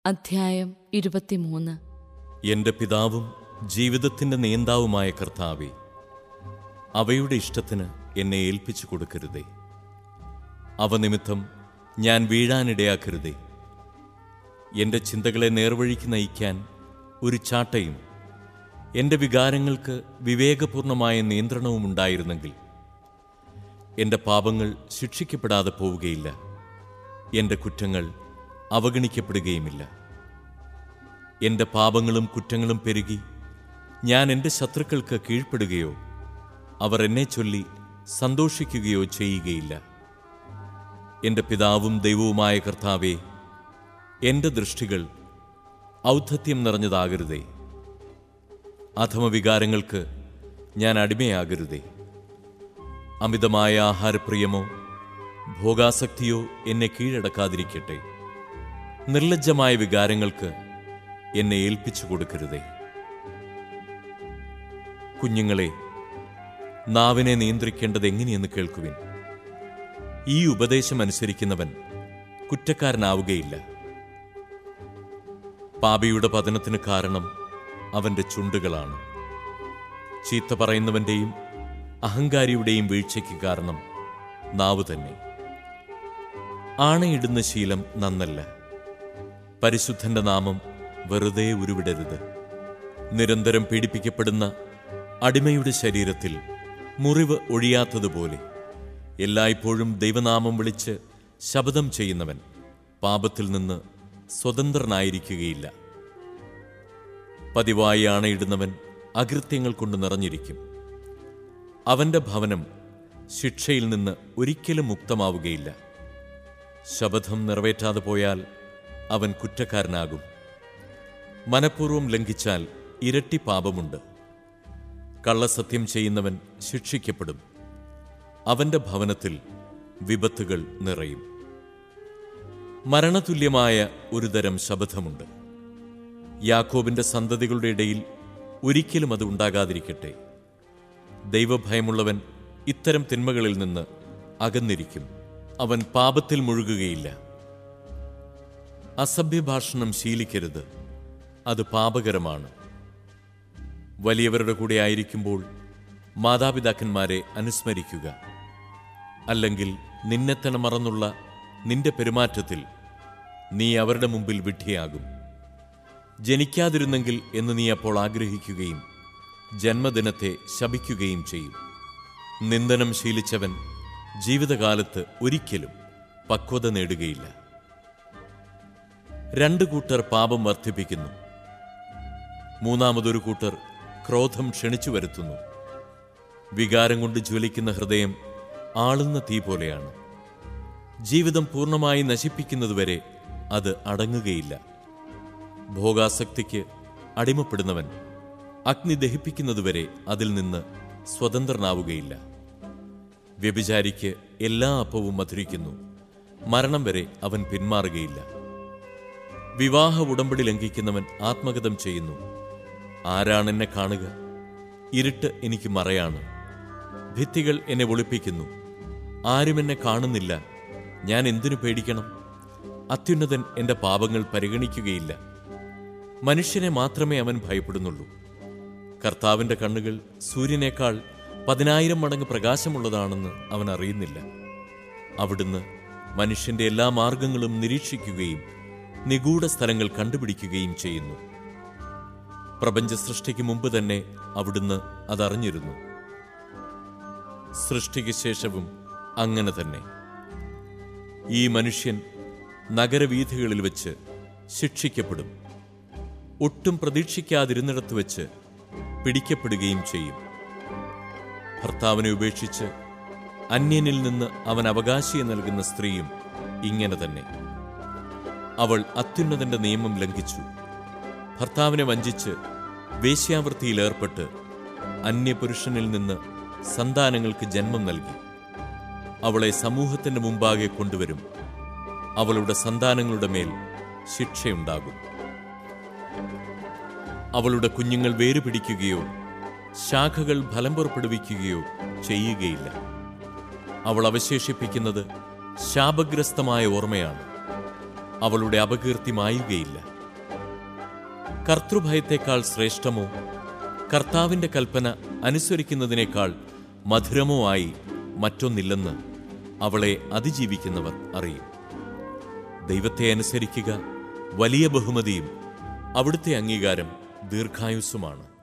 അധ്യായം ഇരുപത്തിമൂന്ന് എന്റെ പിതാവും ജീവിതത്തിന്റെ നേന്താവുമായ കർത്താവെ അവയുടെ ഇഷ്ടത്തിന് എന്നെ ഏൽപ്പിച്ചു കൊടുക്കരുതേ അവ നിമിത്തം ഞാൻ വീഴാനിടയാക്കരുതേ എന്റെ ചിന്തകളെ നേർവഴിക്ക് നയിക്കാൻ ഒരു ചാട്ടയും എന്റെ വികാരങ്ങൾക്ക് വിവേകപൂർണമായ നിയന്ത്രണവും ഉണ്ടായിരുന്നെങ്കിൽ എന്റെ പാപങ്ങൾ ശിക്ഷിക്കപ്പെടാതെ പോവുകയില്ല എന്റെ കുറ്റങ്ങൾ അവഗണിക്കപ്പെടുകയുമില്ല എന്റെ പാപങ്ങളും കുറ്റങ്ങളും പെരുകി ഞാൻ എന്റെ ശത്രുക്കൾക്ക് കീഴ്പ്പെടുകയോ അവർ എന്നെ ചൊല്ലി സന്തോഷിക്കുകയോ ചെയ്യുകയില്ല എന്റെ പിതാവും ദൈവവുമായ കർത്താവെ എന്റെ ദൃഷ്ടികൾ ഔദ്ധത്യം നിറഞ്ഞതാകരുതേ അധമവികാരങ്ങൾക്ക് ഞാൻ അടിമയാകരുതേ അമിതമായ ആഹാരപ്രിയമോ ഭോഗാസക്തിയോ എന്നെ കീഴടക്കാതിരിക്കട്ടെ നിർലജ്ജമായ വികാരങ്ങൾക്ക് എന്നെ ഏൽപ്പിച്ചു കൊടുക്കരുതേ കുഞ്ഞുങ്ങളെ നാവിനെ നിയന്ത്രിക്കേണ്ടത് എങ്ങനെയെന്ന് കേൾക്കുവിൻ ഈ ഉപദേശം അനുസരിക്കുന്നവൻ കുറ്റക്കാരനാവുകയില്ല പാപിയുടെ പതനത്തിന് കാരണം അവന്റെ ചുണ്ടുകളാണ് ചീത്ത പറയുന്നവന്റെയും അഹങ്കാരിയുടെയും വീഴ്ചയ്ക്ക് കാരണം നാവ് തന്നെ ആണയിടുന്ന ശീലം നന്നല്ല പരിശുദ്ധന്റെ നാമം വെറുതെ ഉരുവിടരുത് നിരന്തരം പീഡിപ്പിക്കപ്പെടുന്ന അടിമയുടെ ശരീരത്തിൽ മുറിവ് ഒഴിയാത്തതുപോലെ എല്ലായ്പ്പോഴും ദൈവനാമം വിളിച്ച് ശബ്ദം ചെയ്യുന്നവൻ പാപത്തിൽ നിന്ന് സ്വതന്ത്രനായിരിക്കുകയില്ല പതിവായി ആണയിടുന്നവൻ അകൃത്യങ്ങൾ കൊണ്ട് നിറഞ്ഞിരിക്കും അവന്റെ ഭവനം ശിക്ഷയിൽ നിന്ന് ഒരിക്കലും മുക്തമാവുകയില്ല ശപഥം നിറവേറ്റാതെ പോയാൽ അവൻ കുറ്റക്കാരനാകും മനഃപൂർവ്വം ലംഘിച്ചാൽ ഇരട്ടി പാപമുണ്ട് കള്ളസത്യം ചെയ്യുന്നവൻ ശിക്ഷിക്കപ്പെടും അവന്റെ ഭവനത്തിൽ വിപത്തുകൾ നിറയും മരണതുല്യമായ ഒരു തരം ശബദമുണ്ട് യാക്കോബിന്റെ സന്തതികളുടെ ഇടയിൽ ഒരിക്കലും അത് ഉണ്ടാകാതിരിക്കട്ടെ ദൈവഭയമുള്ളവൻ ഇത്തരം തിന്മകളിൽ നിന്ന് അകന്നിരിക്കും അവൻ പാപത്തിൽ മുഴുകുകയില്ല അസഭ്യഭാഷണം ശീലിക്കരുത് അത് പാപകരമാണ് വലിയവരുടെ കൂടെ ആയിരിക്കുമ്പോൾ മാതാപിതാക്കന്മാരെ അനുസ്മരിക്കുക അല്ലെങ്കിൽ നിന്നെ തന്നെ മറന്നുള്ള നിന്റെ പെരുമാറ്റത്തിൽ നീ അവരുടെ മുമ്പിൽ വിഡ്ഢിയാകും ജനിക്കാതിരുന്നെങ്കിൽ എന്ന് നീ അപ്പോൾ ആഗ്രഹിക്കുകയും ജന്മദിനത്തെ ശപിക്കുകയും ചെയ്യും നിന്ദനം ശീലിച്ചവൻ ജീവിതകാലത്ത് ഒരിക്കലും പക്വത നേടുകയില്ല രണ്ടു കൂട്ടർ പാപം വർദ്ധിപ്പിക്കുന്നു മൂന്നാമതൊരു കൂട്ടർ ക്രോധം ക്ഷണിച്ചു വരുത്തുന്നു വികാരം കൊണ്ട് ജ്വലിക്കുന്ന ഹൃദയം ആളുന്ന തീ പോലെയാണ് ജീവിതം പൂർണ്ണമായി നശിപ്പിക്കുന്നതുവരെ അത് അടങ്ങുകയില്ല ഭോഗാസക്തിക്ക് അടിമപ്പെടുന്നവൻ അഗ്നി ദഹിപ്പിക്കുന്നതുവരെ അതിൽ നിന്ന് സ്വതന്ത്രനാവുകയില്ല വ്യഭിചാരിക്ക് എല്ലാ അപ്പവും മധുരിക്കുന്നു മരണം വരെ അവൻ പിന്മാറുകയില്ല വിവാഹ ഉടമ്പടി ലംഘിക്കുന്നവൻ ആത്മഗതം ചെയ്യുന്നു ആരാണെന്നെ കാണുക ഇരുട്ട് എനിക്ക് മറയാണ് ഭിത്തികൾ എന്നെ ഒളിപ്പിക്കുന്നു ആരും എന്നെ കാണുന്നില്ല ഞാൻ എന്തിനു പേടിക്കണം അത്യുന്നതൻ എന്റെ പാപങ്ങൾ പരിഗണിക്കുകയില്ല മനുഷ്യനെ മാത്രമേ അവൻ ഭയപ്പെടുന്നുള്ളൂ കർത്താവിന്റെ കണ്ണുകൾ സൂര്യനേക്കാൾ പതിനായിരം മടങ്ങ് പ്രകാശമുള്ളതാണെന്ന് അവൻ അറിയുന്നില്ല അവിടുന്ന് മനുഷ്യന്റെ എല്ലാ മാർഗങ്ങളും നിരീക്ഷിക്കുകയും നിഗൂഢ സ്ഥലങ്ങൾ കണ്ടുപിടിക്കുകയും ചെയ്യുന്നു പ്രപഞ്ച സൃഷ്ടിക്ക് മുമ്പ് തന്നെ അവിടുന്ന് അതറിഞ്ഞിരുന്നു സൃഷ്ടിക്ക് ശേഷവും അങ്ങനെ തന്നെ ഈ മനുഷ്യൻ നഗരവീഥികളിൽ വെച്ച് ശിക്ഷിക്കപ്പെടും ഒട്ടും പ്രതീക്ഷിക്കാതിരുന്നിടത്ത് വെച്ച് പിടിക്കപ്പെടുകയും ചെയ്യും ഭർത്താവിനെ ഉപേക്ഷിച്ച് അന്യനിൽ നിന്ന് അവൻ അവകാശിയെ നൽകുന്ന സ്ത്രീയും ഇങ്ങനെ തന്നെ അവൾ അത്യുന്നതന്റെ നിയമം ലംഘിച്ചു ഭർത്താവിനെ വഞ്ചിച്ച് വേശ്യാവൃത്തിയിൽ ഏർപ്പെട്ട് അന്യപുരുഷനിൽ നിന്ന് സന്താനങ്ങൾക്ക് ജന്മം നൽകി അവളെ സമൂഹത്തിന്റെ മുമ്പാകെ കൊണ്ടുവരും അവളുടെ സന്താനങ്ങളുടെ മേൽ ശിക്ഷയുണ്ടാകും അവളുടെ കുഞ്ഞുങ്ങൾ വേരുപിടിക്കുകയോ ശാഖകൾ ഫലം പുറപ്പെടുവിക്കുകയോ ചെയ്യുകയില്ല അവൾ അവശേഷിപ്പിക്കുന്നത് ശാപഗ്രസ്തമായ ഓർമ്മയാണ് അവളുടെ അപകീർത്തി മായുകയില്ല കർത്തൃഭയത്തേക്കാൾ ശ്രേഷ്ഠമോ കർത്താവിന്റെ കൽപ്പന അനുസരിക്കുന്നതിനേക്കാൾ മധുരമോ ആയി മറ്റൊന്നില്ലെന്ന് അവളെ അതിജീവിക്കുന്നവർ അറിയും ദൈവത്തെ അനുസരിക്കുക വലിയ ബഹുമതിയും അവിടുത്തെ അംഗീകാരം ദീർഘായുസ്സുമാണ്